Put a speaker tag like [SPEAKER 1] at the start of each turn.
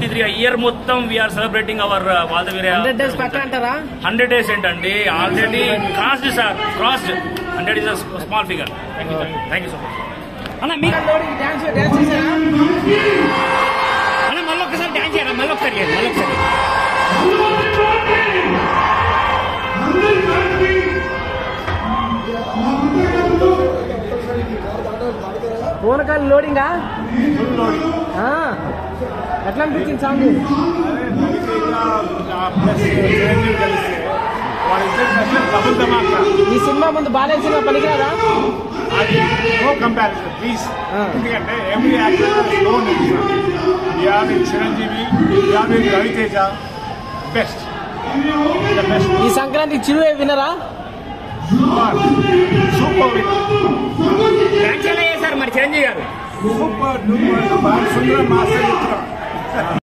[SPEAKER 1] Three year మొత్తం we are celebrating our వాల్దవీర
[SPEAKER 2] hundred days పక్క అంటారా
[SPEAKER 1] హండ్రెడ్ డేస్ ఏంటండి already crossed sir crossed hundred is small figure thank you so much అన్న మీకు
[SPEAKER 2] డాన్స్ డాన్స్ చేశారా
[SPEAKER 1] అన్న మళ్ళీ ఒకసారి డాన్స్ చేయరా మళ్ళీ ఒకసారి చేయండి, మళ్ళీ ఒకసారి
[SPEAKER 2] పూనకాలు లోడింగా ఆ. ఎట్లా అనిపించింది సాంగ్
[SPEAKER 3] డబుల్ ధమాకా
[SPEAKER 2] ఈ సినిమా ముందు బాలయ్య సినిమా పనికిరాదా
[SPEAKER 3] అది నో కంపారిజన్ ప్లీజ్
[SPEAKER 2] ఆ.
[SPEAKER 3] ఎందుకంటే ఎవ్రీ యాక్టర్ నో యాద్ చిరంజీవి యాద్ రవితేజ బెస్ట్ ద బెస్ట్
[SPEAKER 2] ఈ సంక్రాంతి చిరువే వినరా
[SPEAKER 3] సూపర్
[SPEAKER 1] డాన్స్ ఎలా చేశారు మరి చిరంజీవి గారు
[SPEAKER 3] సూపర్ డూపర్ బాగా సుందరం మాస్టర్